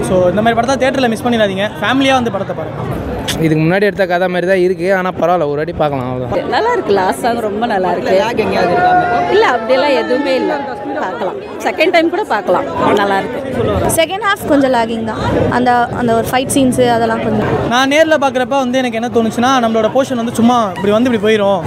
So இந்த மாதிரி படத்தை தேட்டரில் மிஸ் பண்ணிடாதீங்க ஃபேமிலியாக வந்து படத்தை பாருங்கள் இதுக்கு முன்னாடி எடுத்த கதை மாதிரி தான் இருக்குது ஆனால் பரவாயில்ல ஒரு வாட்டி பார்க்கலாம் அவ்வளோதான் நல்லா இருக்கு லாஸ்ட் சாங் ரொம்ப நல்லா இருக்கு இல்லை அப்படியெல்லாம் எதுவுமே இல்லை பார்க்கலாம் செகண்ட் டைம் கூட பார்க்கலாம் நல்லா இருக்கு செகண்ட் ஹாஃப் கொஞ்சம் லேகிங் தான் அந்த அந்த ஒரு ஃபைட் சீன்ஸு அதெல்லாம் கொஞ்சம் நான் நேரில் பார்க்குறப்ப வந்து எனக்கு என்ன தோணுச்சுன்னா நம்மளோட போர்ஷன் வந்து சும்மா இப்படி வந்து இப்படி போயிடும்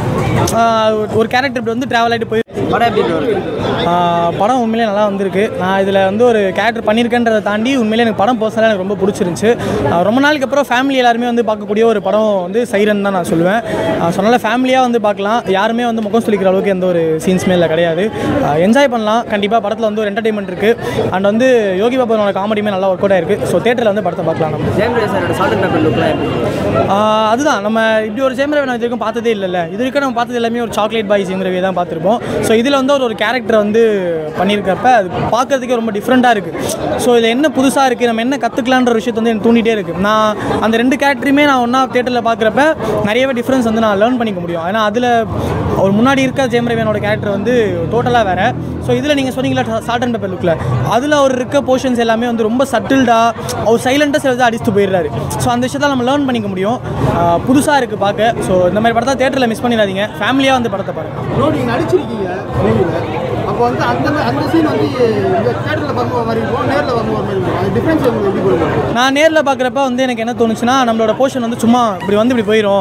ஒரு கேரக்டர் இப்படி வந்து ட்ராவல் ஆகிட்டு போயிடும் படம் எப்படி bro இருக்கு ஆஹ் படம் உண்மையிலே நல்லா வந்திருக்கு நான் இதில் வந்து ஒரு கேரக்டர் பண்ணியிருக்கேன்றதை தாண்டி உண்மையிலே எனக்கு படம் பர்சனலாக எனக்கு ரொம்ப பிடிச்சிருந்துச்சு ஆஹ் ரொம்ப நாளுக்கு அப்புறம் ஃபேமிலி எல்லாருமே வந்து பார்க்கக்கூடிய ஒரு படம் வந்து சைரன் தான் நான் சொல்லுவேன் சொன்னால ஃபேமிலியாக வந்து பார்க்கலாம் யாருமே வந்து முகம் சொல்லிக்கிற அளவுக்கு எந்த ஒரு சீன்ஸுமே இல்லை கிடையாது என்ஜாய் பண்ணலாம் கண்டிப்பாக படத்தில் வந்து ஒரு என்டர்டைன்மெண்ட் இருக்குது அண்ட் வந்து யோகி பாபாவோட காமெடியுமே நல்லா ஒர்க் அவுட் ஆயிருக்கு ஸோ தேட்டரில் வந்து படத்தை பார்க்கலாம் நம்ம ஜெயம் ரவி சாரோட சால்ட் அண்ட் பேப்பர் லுக்லாம் எப்படி ஆஹ் அதுதான் நம்ம இப்படி ஒரு ஜெயம் ரவி நான் இது வரைக்கும் பார்த்ததே இல்லைல்ல இது வரைக்கும் நம்ம பார்த்தது எல்லாமே ஒரு சாக்லேட் பாய் ஜெயம் ரவி தான் பார்த்துருப்போம் ஸோ இதில் வந்து ஒரு ஒரு கேரக்டரை வந்து பண்ணியிருக்கப்ப அது பார்க்கறதுக்கே ரொம்ப டிஃப்ரெண்ட்டாக இருக்குது ஸோ இதில் என்ன புதுசாக இருக்குது நம்ம என்ன கற்றுக்கலான்ற ஒரு விஷயத்தை வந்து எனக்கு தூண்டிகிட்டே இருக்குது நான் அந்த ரெண்டு கேரக்டருமே நான் ஒன்றா தேட்டரில் பார்க்குறப்ப நிறையவே டிஃப்ரென்ஸ் வந்து நான் லேர்ன் பண்ணிக்க முடியும் ஏன்னா அதில் ஒரு முன்னாடி இருக்க ஜெயம் ரவியனோட கேரக்டர் வந்து டோட்டலாக வேறு ஸோ இதில் நீங்கள் சொன்னீங்களா சால்ட் அண்ட் பேப்பர் லுக்கில் அதில் அவர் இருக்க போர்ஷன்ஸ் எல்லாமே வந்து ரொம்ப சட்டில்டாக அவர் சைலண்டாக சில அடிச்சுட்டு போயிடுறாரு ஸோ அந்த விஷயத்தை நம்ம லேர்ன் பண்ணிக்க முடியும் புதுசாக இருக்குது பார்க்க ஸோ இந்த மாதிரி படத்தை தேட்டரில் மிஸ் பண்ணிடாதீங்க ஃபேமிலியாக வந்து படத்தை பாருங்கள் ப்ரோ நீங்கள் நடிச்சிருக்கீங்க மூவியில் அப்போ வந்து அந்த அந்த சீன் வந்து இந்த தேட்டரில் பார்க்குற மாதிரி இருக்கும் நேரில் பார்க்குற மாதிரி இருக்கும் அது டிஃப்ரென்ஸ் உங்களுக்கு எப்படி கொடுக்கும் நான் நேரில் பார்க்குறப்ப வந்து எனக்கு என்ன தோணுச்சுன்னா நம்மளோட போர்ஷன் வந்து சும்மா இப்படி வந்து இப்படி போயிடும்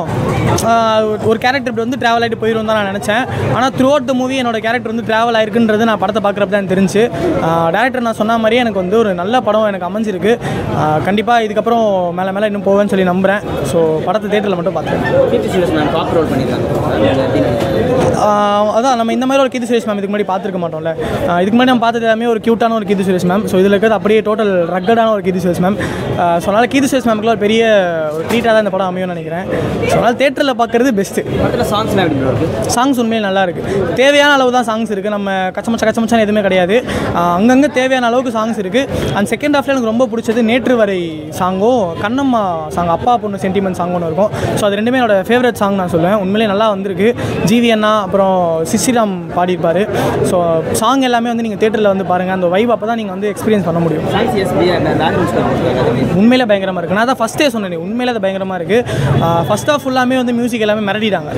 ஒரு கேரக்டர் இப்படி வந்து ட்ராவல் ஆகிட்டு போயிடும் தான் நான் நினச்சேன் ஆனால் த்ரூ அவுட் த மூவி என்னோட கேரக்டர் வந்து ட்ராவல் ஆயிருக்குன்றது நான் படத்தை பார்க்குறப்ப தான் தெரிஞ்சு டேரக்டர் நான் சொன்ன மாதிரியே எனக்கு வந்து ஒரு நல்ல படம் எனக்கு அமைஞ்சிருக்கு கண்டிப்பாக இதுக்கப்புறம் மேலே மேலே இன்னும் போவேன்னு சொல்லி நம்புகிறேன் ஸோ படத்தை தேட்டரில் மட்டும் பார்க்குறேன் Keerthy Suresh ma'am cop role பண்ணியிருக்காங்க ஆஹ் அதான் நம்ம இந்த மாதிரி ஒரு கீது சுரேஷ் மேம் இதுக்கு முன்னாடி பார்த்துருக்க மாட்டோம்ல ஆஹ் இதுக்கு முன்னாடி நம்ம பார்த்தது எல்லாமே ஒரு க்யூட்டான ஒரு கீது சுரேஷ் மேம் ஸோ இதில் இருக்கிறது அப்படியே டோட்டல் ரக்கடான ஒரு கீது சுரேஷ் மேம் ஸோ அதனால் கீது சுரேஷ் மேம்க்குலாம் ஒரு பெரிய ஒரு ட்ரீட்டாக தான் இந்த படம் அமையும்னு நினைக்கிறேன் ஸோ அதனால் தேட்டரில் பார்க்குறது பெஸ்ட்டு படத்தில் சாங்ஸ்லாம் எப்படி bro இருக்கு சாங்ஸ் உண்மையில் நல்லா இருக்குது தேவையான அளவு தான் சாங்ஸ் இருக்குது நம்ம கச்சமச்ச கச்சமச்சான எதுவுமே கிடையாது ஆஹ் அங்கங்கே தேவையான அளவுக்கு சாங்ஸ் இருக்குது அண்ட் செகண்ட் ஹாஃப்ல எனக்கு ரொம்ப பிடிச்சது நேற்று வரை சாங்கும் கண்ணம்மா சாங் அப்பா பொண்ணு சென்டிமெண்ட் சாங் ஒன்று இருக்கும் ஸோ அது ரெண்டுமே என்னோட ஃபேவரட் சாங் நான் சொல்லுவேன் உண்மையிலே நல்லா வந்திருக்கு ஜிவி அண்ணா அப்புறம் சிசிராம் பாடியிருப்பார் ஸோ சாங் எல்லாமே வந்து நீங்கள் தேட்டரில் வந்து பாருங்கள் அந்த வைப் அப்போ தான் நீங்கள் வந்து எக்ஸ்பீரியன்ஸ் பண்ண முடியும் சாங்ஸ் எஸ்பி அந்த பேக்ரவுண்ட் ஸ்கோர் கொடுத்துருக்காங்க உண்மையிலே பயங்கரமாக இருக்குது நான் தான் ஃபஸ்ட்டே சொன்னேன் உண்மையிலே அது பயங்கரமாக இருக்குது ஃபஸ்ட் ஆஃப் ஃபுல்லாமே வந்து மியூசிக் எல்லாமே மிரட்டிட்டாங்க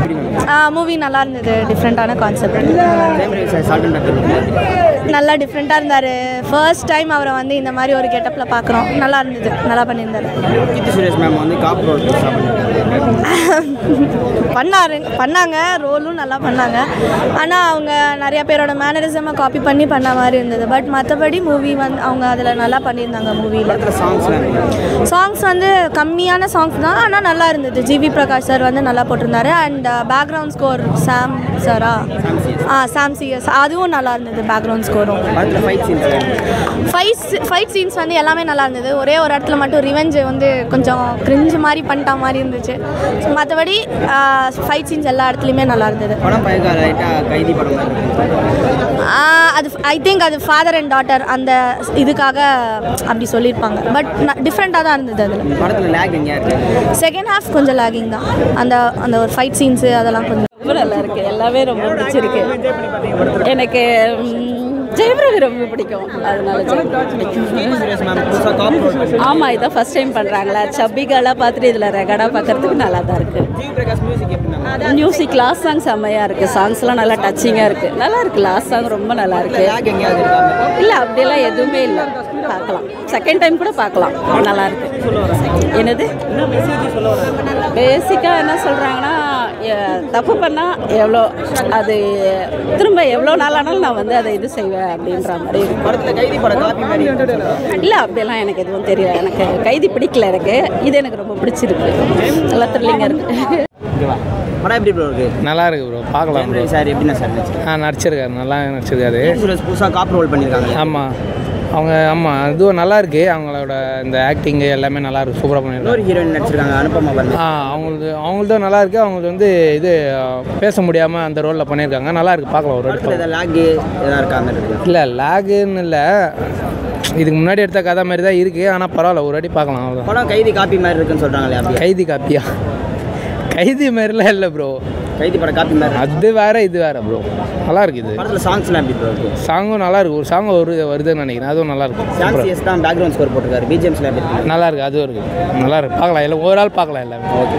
மூவி நல்லா இருந்தது டிஃப்ரெண்ட்டான concept Jayam Ravi sir salt and pepper look நல்லா டிஃப்ரெண்ட்டாக இருந்தார் ஃபர்ஸ்ட் டைம் அவரை வந்து இந்த மாதிரி ஒரு கெட்டப்பில் பார்க்குறோம் நல்லா இருந்தது நல்லா பண்ணியிருந்தாரு கீர்த்தி சுரேஷ் மேம் வந்து காப் ரோல் பண்ணியிருக்காங்க பண்ணாரு பண்ணாங்க ரோலும் நல்லா பண்ணாங்க ஆனால் அவங்க நிறைய பேரோட மேனரிசமை காப்பி பண்ணி பண்ண மாதிரி இருந்தது பட் மற்றபடி மூவி வந்து அவங்க அதில் நல்லா பண்ணியிருந்தாங்க மூவியில் படத்தில் சாங்ஸ்லாம் எப்படி சாங்ஸ் வந்து கம்மியான சாங்ஸ் தான் ஆனால் நல்லா இருந்தது ஜிவி பிரகாஷ் சார் வந்து நல்லா போட்டிருந்தாரு அண்ட் பேக்ரவுண்ட் ஸ்கோர் சாம் சாரா ஆ சாம் சிஎஸ் அதுவும் நல்லா இருந்தது பேக்ரவுண்ட் ஸ்கோரும் படத்தில் fight scenes fight fight scenes வந்து எல்லாமே நல்லா இருந்தது ஒரே ஒரு இடத்துல மட்டும் ரிவெஞ்ச் வந்து கொஞ்சம் கிரிஞ்சு மாதிரி பண்ணிட்ட மாதிரி இருந்துச்சு மற்றபடி ஃபைட் சீன்ஸ் எல்லா இடத்துலையுமே நல்லா இருந்தது படம் பயக்கா லைட்டாக கைதி படம் மாதிரி இருக்கு ஆ, அது ஐ திங்க் அது ஃபாதர் அண்ட் டாட்டர் அந்த இதுக்காக அப்படி சொல்லியிருப்பாங்க பட் டிஃப்ரெண்ட்டாக தான் இருந்தது அதில் படத்தில் லேக் எங்கேயா இருக்கு செகண்ட் ஹாஃப் கொஞ்சம் லேகிங் தான் அந்த அந்த ஒரு ஃபைட் சீன்ஸு அதெல்லாம் கொஞ்சம் ரொம்ப நல்லா இருக்கு எல்லாமே ரொம்ப பிடிச்சிருக்கு எனக்கு ம், ஜெயம் ரவி ரொம்ப பிடிக்கும் அதனால ஜெயம் ரவி பிடிக்கும். கீர்த்தி சுரேஷ் மேம் புதுசாக காப் ரோல் ஆமா இதான் ஃபர்ஸ்ட் டைம் பண்றாங்களா சப்பிகளாக பார்த்துட்டு இதில் ரெகடா பார்க்கறதுக்கு நல்லா தான் இருக்கு ஜிவி பிரகாஷ் மியூசிக் எப்படி மேம் மியூசிக் லாஸ்ட் சாங் செம்மையா இருக்கு சாங்ஸ்லாம் நல்லா டச்சிங்காக இருக்கு நல்லா இருக்கு லாஸ்ட் சாங் ரொம்ப நல்லா இருக்கு லேக் எங்கேயாவது இருக்காங்க இல்லை அப்படியெல்லாம் எதுவுமே இல்லை பார்க்கலாம் செகண்ட் டைம் கூட பார்க்கலாம் நல்லா இருக்கு என்னது பேசிக்காக என்ன சொல்கிறாங்கன்னா தப்பு பண்ணால் எவ்வளோ அது திரும்ப எவ்வளோ நாளானாலும் நான் வந்து அதை இது செய்வேன் அப்படின்ற மாதிரி இருக்கு படத்தில் கைதி படம் காப்பி மாதிரி இருக்கு. இல்லை அப்படியெல்லாம் எனக்கு எதுவும் தெரியல எனக்கு கைதி பிடிக்கல எனக்கு இது எனக்கு ரொம்ப பிடிச்சிருக்கு நல்லா த்ரில்லிங்காக இருக்குது ஓகேவா படம் எப்படி ப்ரோ இருக்கு நல்லா இருக்கு ப்ரோ பார்க்கலாம் ஜெயம் ப்ரோ ரவி சார் எப்படின்னா சார் இருந்துச்சு ஆ நடிச்சிருக்காரு நல்லா நடிச்சிருக்காரு கீர்த்தி சுரேஷ் புதுசாக காப் ரோல் பண்ணியிருக்காங்க ஆமாம் அவங்க ஆமாம் இதுவும் நல்லா இருக்கு அவங்களோட இந்த ஆக்டிங்கு எல்லாமே நல்லா இருக்கு சூப்பராக பண்ணியிருக்காங்க இன்னொரு ஹீரோயின் நடிச்சிருக்காங்க அனுப்பமா பண்ணி ஆ அவங்களது அவங்களதும் நல்லா இருக்கு அவங்களுக்கு வந்து இது ஆ, பேச முடியாமல் அந்த ரோலில் பண்ணியிருக்காங்க நல்லா இருக்கு பார்க்கலாம் ஒரு படத்தில் வாட்டி ஏதாவது லேக் எதாவது இருக்காங்க இருக்கு இல்லை லேகுன்னு இல்லை இதுக்கு முன்னாடி எடுத்த கதை மாதிரி தான் இருக்குது ஆனால் பரவாயில்ல ஒரு வாட்டி பார்க்கலாம் அவ்வளோதான் படம் கைதி காப்பி மாதிரி இருக்குன்னு சொல்கிறாங்களே அப்படியே கைதி காப்பியா கைதி மாதிரிலாம் இல்லை ப்ரோ கைதி படம் காப்பி மாதிரி அது வேற இது வேற ப்ரோ நல்லா இருக்கு இது படத்தில் சாங்ஸ்லாம் எப்படி ப்ரோ இருக்கு சாங்கும் நல்லா இருக்கு ஒரு சாங் ஒரு வருதுன்னு நினைக்கிறேன் அதுவும் நல்லா இருக்கு சாம் சூப்பரா சிஎஸ் தான் பேக்ரவுண்ட் ஸ்கோர் போட்டிருக்காரு பிஜிஎம்ஸ்லாம் எப்படி இருக்கு நல்லா இருக்கு அது இருக்கு நல்லா இருக்கு பார்க்கலாம் எல்லாம் ஒரு ஆள் பார்க்கலாம் எல்லாமே